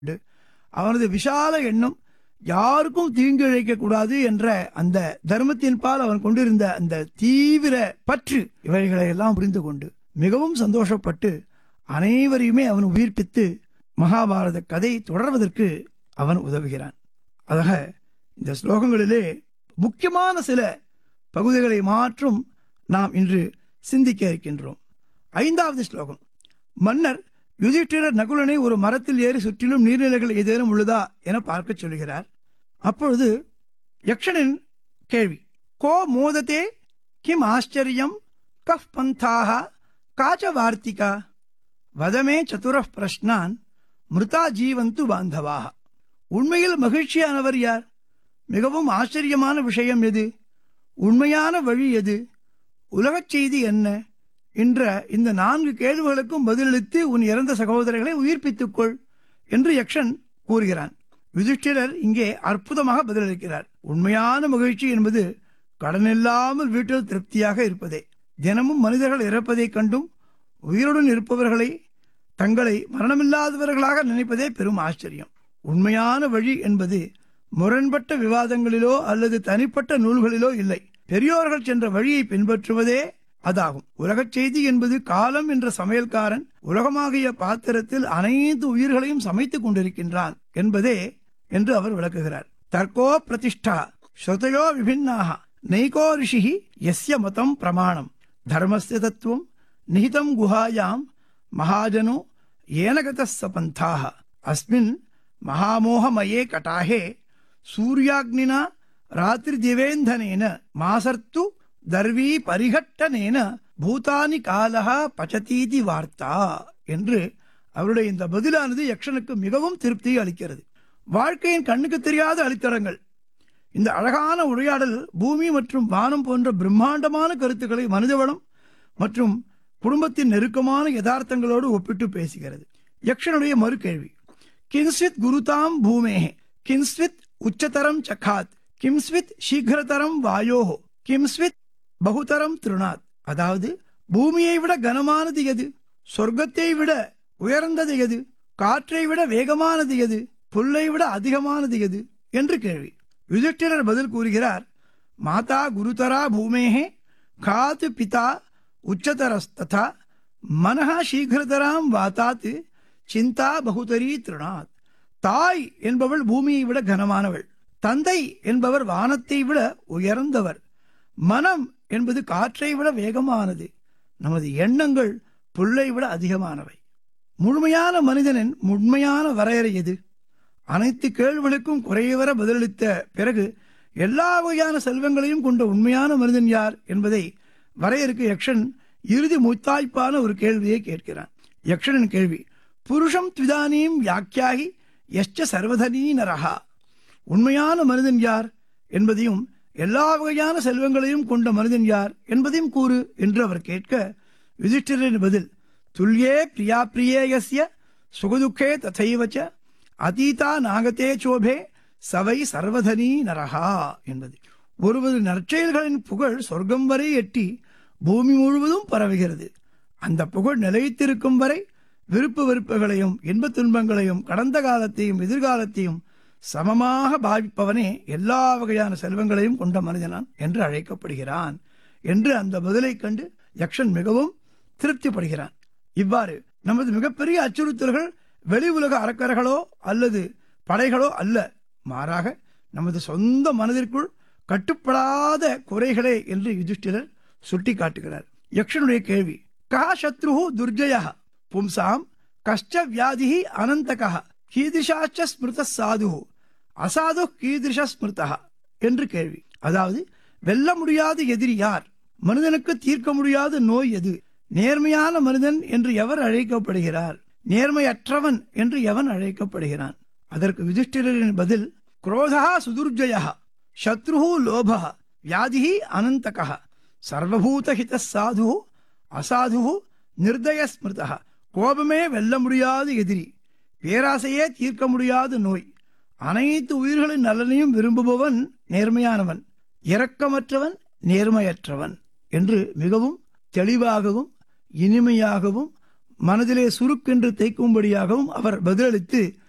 உண்டு. அவனது விஷால எண்ணம் யாருக்கும் தீங்கு இழைக்கக் கூடாது என்ற அந்த தர்மத்தின் பால் அவன் கொண்டிருந்த அந்த தீவிர பற்று இவைகளை எல்லாம் புரிந்து கொண்டு மிகவும் சந்தோஷப்பட்டு அனைவரையுமே அவன் உயிர்ப்பித்து மகாபாரத கதை தொடர்வதற்கு அவன் உதவுகிறான் ஆக இந்த ஸ்லோகங்களிலே முக்கியமான சில பகுதிகளை மாற்றும் நாம் இன்று சிந்திக்க இருக்கின்றோம் ஐந்தாவது ஸ்லோகம் மன்னர் யுதிஷ்டிரர் நகுலனை ஒரு மரத்தில் ஏறி சுற்றிலும் நீர்நிலைகள் ஏதேனும் உள்ளதா என பார்க்கச் சொல்கிறார் அப்பொழுது யக்ஷனின் கேள்வி கோ மோததே கிம் ஆச்சரியம் கஃப் பந்தாக காச்ச வார்த்திகா வதமே சதுர பிரஷ்னான் மிருதா ஜீவந்து பாந்தவாக உண்மையில் மகிழ்ச்சியானவர் யார் மிகவும் ஆச்சரியமான விஷயம் எது உண்மையான வழி எது உலகச் செய்தி என்ன என்ற இந்த நான்கு கேள்விகளுக்கும் பதிலளித்து உன் இறந்த சகோதரர்களை உயிர்ப்பித்துக் கொள் என்று யக்ஷன் கூறுகிறான் யுதிஷ்டிரர் இங்கே அற்புதமாக பதிலளிக்கிறார் உண்மையான மகிழ்ச்சி என்பது கடனில்லாமல் வீட்டில் திருப்தியாக இருப்பதே தினமும் மனிதர்கள் இறப்பதைக் கண்டும் உயிருடன் இருப்பவர்களை தங்களை மரணமில்லாதவர்களாக நினைப்பதே பெரும் ஆச்சரியம் உண்மையான வழி என்பது முரண்பட்ட விவாதங்களிலோ அல்லது தனிப்பட்ட நூல்களிலோ இல்லை பெரியோர்கள் சென்ற வழியை பின்பற்றுவதே அதாகும் உலகச் செய்தி என்பது காலம் என்ற சமையல்காரன் உலகமாகிய பாத்திரத்தில் அனைத்து உயிர்களையும் சமைத்துக் கொண்டிருக்கின்றான் என்பதே என்று அவர் விளக்குகிறார் தர்க்கோ பிரதிஷ்டா ஸ்ருதயோ விபின்னாக நைகோ ரிஷி எஸ்ய மதம் பிரமாணம் தர்மஸ்ய தத்துவம் நிஹிதம் குஹாயாம் மகாஜனோ ஏனகத சபந்தாக அஸ்மின் மகாமோகமயே கட்டாகே சூர்யாக்னினா ராத்திரி திவேந்தனேன மாசர்த்து தர்வி பரிகட்டனேன பூதானி காலஹா பச்சதீதி வார்த்தா என்று அவருடைய இந்த பதிலானது யக்ஷனுக்கு மிகவும் திருப்தியை அளிக்கிறது வாழ்க்கையின் கண்ணுக்கு தெரியாத அளித்தரங்கள் இந்த அழகான உரையாடல் பூமி மற்றும் வானம் போன்ற பிரம்மாண்டமான கருத்துக்களை மனிதவளம் மற்றும் குடும்பத்தின் நெருக்கமான யதார்த்தங்களோடு ஒப்பிட்டு பேசுகிறது யக்ஷனுடைய மறு கேள்வி கின்ஸ்வித் குருதாம் பூமேஹே கின்ஸ்வித் உச்சதரம் சக்காத் கிம்ஸ்வித் சீக்கிரதரம் வாயோஹோ கிம்ஸ்வித் பகுதரம் திருநாத் அதாவது பூமியை விட கனமானது எது சொர்க்கத்தை விட உயர்ந்தது எது காற்றை விட வேகமானது எது புல்லை விட அதிகமானது எது என்று கேள்வி யுதிஷ்டிரர் பதில் கூறுகிறார் மாதா குருதரா பூமேஹே காத்து பிதா உச்சதரஸ்ததா மனஹா சீக்கிரதராம் வாத்தாத் சிந்தா பகுதரி திருநாத் தாய் என்பவள் பூமியை விட கனமானவள் தந்தை என்பவர் வானத்தை விட உயர்ந்தவர் மனம் என்பது காற்றை விட வேகமானது நமது எண்ணங்கள் புல்லை விட அதிகமானவை முழுமையான மனிதனின் உண்மையான வரையறை எது அனைத்து கேள்விகளுக்கும் குறைவர பதிலளித்த பிறகு எல்லா வகையான செல்வங்களையும் கொண்ட உண்மையான மனிதன் யார் என்பதை வரையறுக்க யக்ஷன் இறுதி முத்தாய்ப்பான ஒரு கேள்வியை கேட்கிறான் யக்ஷனின் கேள்வி புருஷம் த்விதானீம் யாக்கியாகி எச்ச சர்வதனீ நரஹா உண்மையான மனிதன் யார் என்பதையும் எல்லா வகையான செல்வங்களையும் கொண்ட மனிதன் யார் என்பதையும் கூறு என்று அவர் கேட்க யுதிஷ்டிரின் பதில் துல்யே பிரியா பிரியேயஸ்ய சுகதுக்கே ததைவச்ச அதீதா நாகத்தே சோபே சவை சர்வதனி நரஹா என்பது ஒருவது நற்செயல்களின் புகழ் சொர்க்கம் வரை எட்டி பூமி முழுவதும் பரவுகிறது அந்த புகழ் நிலைத்திருக்கும் வரை விருப்பு வெறுப்புகளையும் இன்பத் துன்பங்களையும் கடந்த காலத்தையும் எதிர்காலத்தையும் சமமாக பாவிப்பவனே எல்லா வகையான செல்வங்களையும் கொண்ட மனிதனான் என்று அழைக்கப்படுகிறான் என்று அந்த பதிலைக் கண்டு யக்ஷன் மிகவும் திருப்திப்படுகிறான் இவ்வாறு நமது மிகப்பெரிய அச்சுறுத்தல்கள் வெளி உலக அறக்கர்களோ அல்லது படைகளோ அல்ல மாறாக நமது சொந்த மனதிற்குள் கட்டுப்படாத குறைகளே என்று யுதிஷ்டிரர் சுட்டி காட்டுகிறார் யக்ஷனுடைய கேள்வி கா சத்ரு துர்ஜய பும்சாம் கஷ்ட வியாதி அனந்தக கீதிஷாச்ச ஸ்மிருத சாது அசாது கீதிருஷ ஸ்மிருதா என்று கேள்வி அதாவது வெல்ல முடியாத எதிரி யார் மனிதனுக்கு தீர்க்க முடியாத நோய் எது நேர்மையான மனிதன் என்று எவர் அழைக்கப்படுகிறார் நேர்மையற்றவன் என்று எவன் அழைக்கப்படுகிறான் அதற்கு யுதிஷ்டிரரின் பதில் குரோதா சுதுர்ஜய சத்ரு லோப வியாதி அனந்தக சர்வபூதஹித சாது அசாது நிர்தய ஸ்மிருதா கோபமே வெல்ல முடியாத எதிரி பேராசையே தீர்க்க முடியாத நோய் அனைத்து உயிர்களின் நலனையும் விரும்புபவன் நேர்மையானவன் இரக்கமற்றவன் நேர்மையற்றவன் என்று மிகவும் தெளிவாகவும் இனிமையாகவும் மனதிலே சுருக்கென்று தைக்கும்படியாகவும் அவர் பதிலளித்து